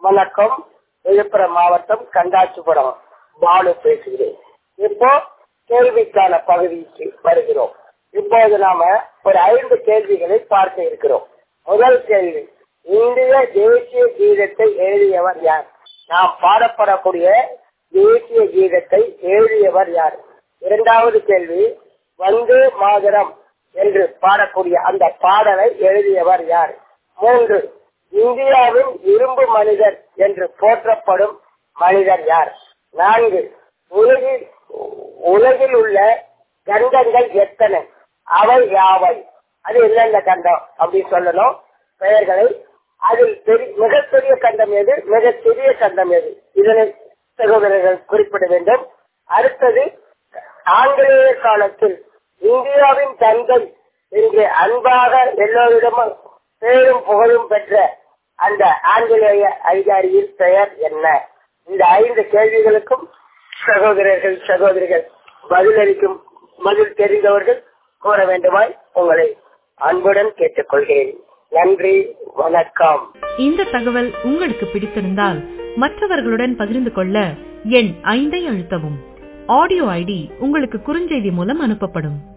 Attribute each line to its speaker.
Speaker 1: வணக்கம் விழுப்புரம் மாவட்டம் கண்டாச்சிபுரம் பாலு பேசுகிறேன் இப்போ கேள்விக்கான பகுதிக்கு வருகிறோம் இப்போது நாம ஒரு ஐந்து கேள்விகளை பார்க்க இருக்கிறோம் முதல் கேள்வி இந்திய தேசிய கீதத்தை எழுதியவர் யார் நாம் பாடப்படக்கூடிய தேசிய கீதத்தை எழுதியவர் யார் இரண்டாவது கேள்வி வந்தே மாதரம் என்று பாடக்கூடிய அந்த பாடலை எழுதியவர் யார் மூன்று இந்தியாவின் இரும்பு மனிதர் என்று போற்றப்படும் மனிதர் யார் நான்கு உலகில் உலகில் உள்ள கண்டங்கள் எத்தனை அவை யாவை அது என்னென்ன கண்டம் அப்படின்னு சொல்லணும் பெயர்களை அதில் பெரிய மிகப்பெரிய கண்டம் எது மிக சிறிய கண்டம் எது இதனை சகோதரர்கள் குறிப்பிட வேண்டும் அடுத்தது ஆங்கிலேய காலத்தில் இந்தியாவின் தந்தை என்று அன்பாக எல்லோரிடமும் பேரும் புகழும் பெற்ற அந்த ஆங்கிலேய அதிகாரியின் பெயர் என்ன இந்த ஐந்து கேள்விகளுக்கும் சகோதரர்கள் சகோதரிகள் பதிலளிக்கும் பதில் தெரிந்தவர்கள் கூற வேண்டுமாய் உங்களை அன்புடன் கேட்டுக்கொள்கிறேன் நன்றி வணக்கம்
Speaker 2: இந்த தகவல் உங்களுக்கு பிடித்திருந்தால் மற்றவர்களுடன் பகிர்ந்து கொள்ள எண் ஐந்தை அழுத்தவும் ஆடியோ ஐடி உங்களுக்கு குறுஞ்செய்தி மூலம் அனுப்பப்படும்